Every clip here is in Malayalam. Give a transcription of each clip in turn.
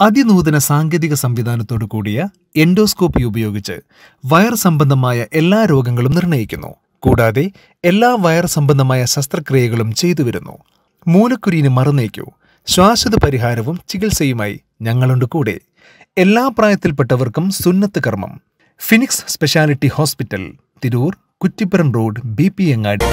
അതിനൂതന സാങ്കേതിക സംവിധാനത്തോടു കൂടിയ എൻഡോസ്കോപ്പി ഉപയോഗിച്ച് വയർ സംബന്ധമായ എല്ലാ രോഗങ്ങളും നിർണ്ണയിക്കുന്നു കൂടാതെ എല്ലാ വയർ സംബന്ധമായ ശസ്ത്രക്രിയകളും ചെയ്തുവരുന്നു മൂലക്കുരുവിന് മറുനീക്കൂ ശ്വാസത പരിഹാരവും ചികിത്സയുമായി ഞങ്ങളുണ്ട് കൂടെ എല്ലാ പ്രായത്തിൽപ്പെട്ടവർക്കും സുന്നത്ത് കർമ്മം Phoenix speciality hospital Tirur Kuttippuram road B P Angadi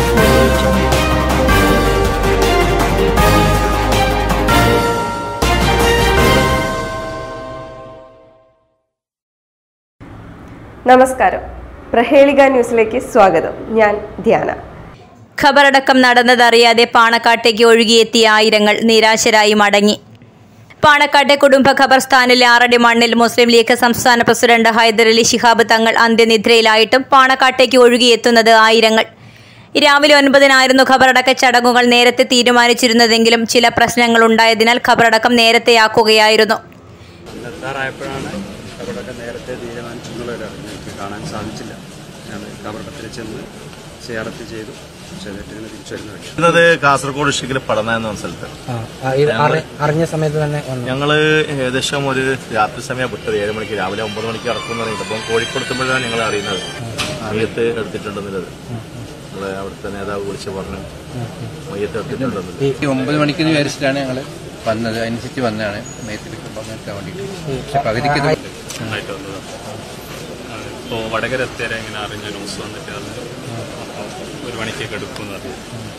നമസ്കാരം പ്രഹേളിക ന്യൂസിലേക്ക് സ്വാഗതം ഞാൻ ധ്യാന ഖബറടക്കം നടന്നതറിയാതെ പാണക്കാട്ടേക്ക് ഒഴുകിയെത്തിയ ആയിരങ്ങൾ നിരാശരായി മടങ്ങി പാണക്കാട്ടെ കുടുംബ ഖബർസ്ഥാനിലെ ആറടി മണ്ണിൽ മുസ്ലിം ലീഗ് സംസ്ഥാന പ്രസിഡന്റ് ഹൈദരലി ശിഹാബ് തങ്ങൾ അന്ത്യനിദ്രയിലായിട്ടും പാണക്കാട്ടേക്ക് ഒഴുകിയെത്തുന്നത് ആയിരങ്ങൾ രാവിലെ ഒൻപതിനായിരുന്നു ഖബറടക്ക ചടങ്ങുകൾ നേരത്തെ തീരുമാനിച്ചിരുന്നതെങ്കിലും ചില പ്രശ്നങ്ങൾ ഉണ്ടായതിനാൽ ഖബറടക്കം നേരത്തെയാക്കുകയായിരുന്നു എത്താറായപ്പോഴാണ് കബറടക്കം നേരത്തെ തീരുമാനിച്ചെന്നുള്ളവരാണ് എനിക്ക് കാണാൻ സാധിച്ചില്ല ഞാൻ കബറടത്തിൽ ചെന്ന് സിയാറത്ത് ചെയ്തു ചെയ്തിട്ട് ഇങ്ങനെ തിരിച്ചു വരുന്ന വഴി വരുന്നത് കാസർഗോഡ് ഇഷ്ടിക്കൽ പടന എന്ന സ്ഥലത്ത് ആ, ആ, ഇത് അറി- അറിഞ്ഞ സമയത്ത് തന്നെ വന്നു ഞങ്ങള് ഏകദേശം ഒരു രാത്രി സമയം വിട്ടത് ഏഴ് മണിക്ക് രാവിലെ ഒമ്പത് മണിക്ക് ഇറക്കും എന്ന് പറഞ്ഞിട്ട് അപ്പം കോഴിക്കോട് എത്തുമ്പോഴാണ് ഞങ്ങൾ അറിയുന്നത് മയ്യത്ത് എടുത്തിട്ടുണ്ടെന്നുള്ളത് നമ്മളെ അവിടുത്തെ നേതാവ് വിളിച്ച് പറഞ്ഞു മയ്യത്ത് എടുത്തിട്ടുണ്ടെന്നുള്ളത് ഈ ഒമ്പത് മണിക്ക് വിചാരിച്ചിട്ടാണ് ഞങ്ങൾ വന്നത് അതിനനുസരിച്ച് വന്നതാണ് മേത്തിലേക്ക് പങ്കെടുക്കാൻ വേണ്ടിയിട്ട് പക്ഷെ പകുതിക്ക് ഇത് ആയിട്ട് വന്നതാണ് ഇപ്പോൾ വടകര എത്തിയാൽ ഇങ്ങനെ അറിഞ്ഞ ന്യൂസ് വന്നിട്ട് അത് അപ്പോൾ ഒരു മണിക്കൊക്കെ എടുക്കുമെന്ന് പറഞ്ഞു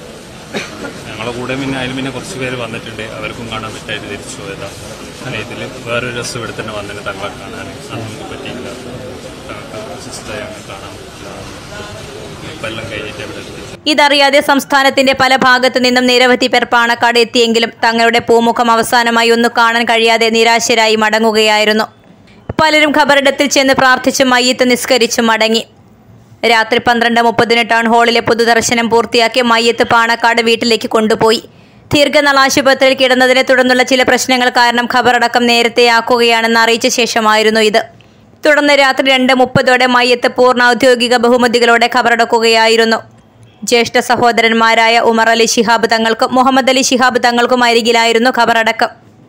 ഞങ്ങളെ കൂടെ പിന്നെ അതിൽ പിന്നെ കുറച്ച് പേര് വന്നിട്ടുണ്ട് അവർക്കും കാണാൻ പറ്റായിട്ട് തിരിച്ചു പോയതാണ് അല്ല ഇതിൽ വേറൊരു രസം ഇവിടെ തന്നെ വന്നിട്ട് തങ്ങളെ കാണാൻ അത് നമുക്ക് പറ്റിയില്ല സിസ്റ്ററെ അങ്ങനെ കാണാൻ പറ്റില്ല ഇപ്പം എല്ലാം കഴിഞ്ഞിട്ട് ഇവിടെ എത്തി ഇതറിയാതെ സംസ്ഥാനത്തിന്റെ പല ഭാഗത്തു നിന്നും നിരവധി പേർ പാണക്കാട് എത്തിയെങ്കിലും തങ്ങളുടെ പൂമുഖം അവസാനമായി ഒന്ന് കാണാൻ കഴിയാതെ നിരാശരായി മടങ്ങുകയായിരുന്നു പലരും ഖബറിടത്തിൽ ചെന്ന് പ്രാർത്ഥിച്ച് മയ്യത്ത് നിസ്കരിച്ചു മടങ്ങി രാത്രി പന്ത്രണ്ട് മുപ്പതിന് ടൗൺ ഹാളിലെ പൊതുദർശനം പൂർത്തിയാക്കി മയ്യത്ത് പാണക്കാട് വീട്ടിലേക്ക് കൊണ്ടുപോയി ദീർഘനാൾ ആശുപത്രിയിൽ കിടന്നതിനെ തുടർന്നുള്ള ചില പ്രശ്നങ്ങൾ കാരണം ഖബറടക്കം നേരത്തെയാക്കുകയാണെന്ന് അറിയിച്ച ശേഷമായിരുന്നു ഇത് തുടർന്ന് രാത്രി രണ്ട് മുപ്പതോടെ മയ്യത്ത് പൂർണ്ണ ഔദ്യോഗിക ബഹുമതികളോടെ ഖബറടക്കുകയായിരുന്നു ജ്യേഷ്ഠ സഹോദരന്മാരായ ഉമർ അലി ശിഹാബ് തങ്ങൾക്കും മുഹമ്മദ് അലി ശിഹാബ് തങ്ങൾക്കും അരികിലായിരുന്നു ഖബറടക്കം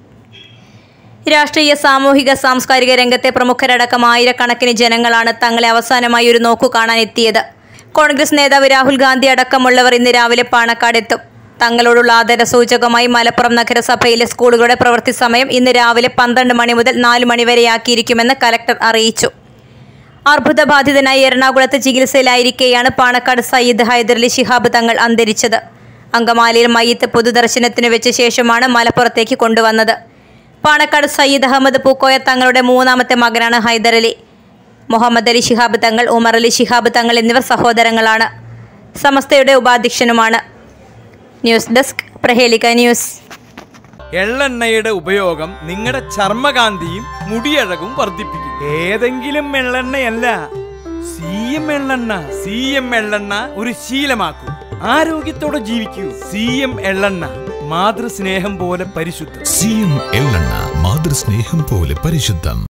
രാഷ്ട്രീയ സാമൂഹിക സാംസ്കാരിക രംഗത്തെ പ്രമുഖരടക്കം ആയിരക്കണക്കിന് ജനങ്ങളാണ് തങ്ങളെ അവസാനമായി ഒരു നോക്കു കാണാൻ എത്തിയത് കോൺഗ്രസ് നേതാവ് രാഹുൽ ഗാന്ധി അടക്കമുള്ളവർ ഇന്ന് രാവിലെ പാണക്കാടെത്തും തങ്ങളോടുള്ള ആദര സൂചകമായി മലപ്പുറം നഗരസഭയിലെ സ്കൂളുകളുടെ പ്രവൃത്തി സമയം ഇന്ന് രാവിലെ പന്ത്രണ്ട് മണി മുതൽ നാല് മണി വരെയാക്കിയിരിക്കുമെന്ന് കലക്ടർ അറിയിച്ചു അർബുദബാധിതനായി എറണാകുളത്ത് ചികിത്സയിലായിരിക്കെയാണ് പാണക്കാട് സയ്യിദ് ഹൈദരലി ശിഹാബ് തങ്ങൾ അന്തരിച്ചത് അങ്കമാലിയിൽ മയ്യത്ത് പൊതുദർശനത്തിന് വെച്ച ശേഷമാണ് മലപ്പുറത്തേക്ക് കൊണ്ടുവന്നത് പാണക്കാട് സയ്യിദ് അഹമ്മദ് പൂക്കോയ തങ്ങളുടെ മൂന്നാമത്തെ മകനാണ് ഹൈദരലി മുഹമ്മദ് അലി ശിഹാബ് തങ്ങൾ ഉമർ അലി ശിഹാബ് തങ്ങൾ എന്നിവർ സഹോദരങ്ങളാണ് സമസ്തയുടെ ഉപാധ്യക്ഷനുമാണ് ന്യൂസ് ഡെസ്ക് പ്രഹേലിക ന്യൂസ് എള്ളെണ്ണയുടെ ഉപയോഗം നിങ്ങളുടെ ചർമ്മകാന്തിയും മുടിയഴകും വർദ്ധിപ്പിക്കും ഏതെങ്കിലും എള്ളെണ്ണയല്ല സി എം എള്ളെണ്ണ സി എം എള്ളെണ്ണ ഒരു ശീലമാക്കൂ ആരോഗ്യത്തോടെ ജീവിക്കൂ സി എം എള്ളെണ്ണ മാതൃസ്നേഹം പോലെ പരിശുദ്ധം സി എം എള്ളെണ്ണ മാതൃസ്നേഹം പോലെ പരിശുദ്ധം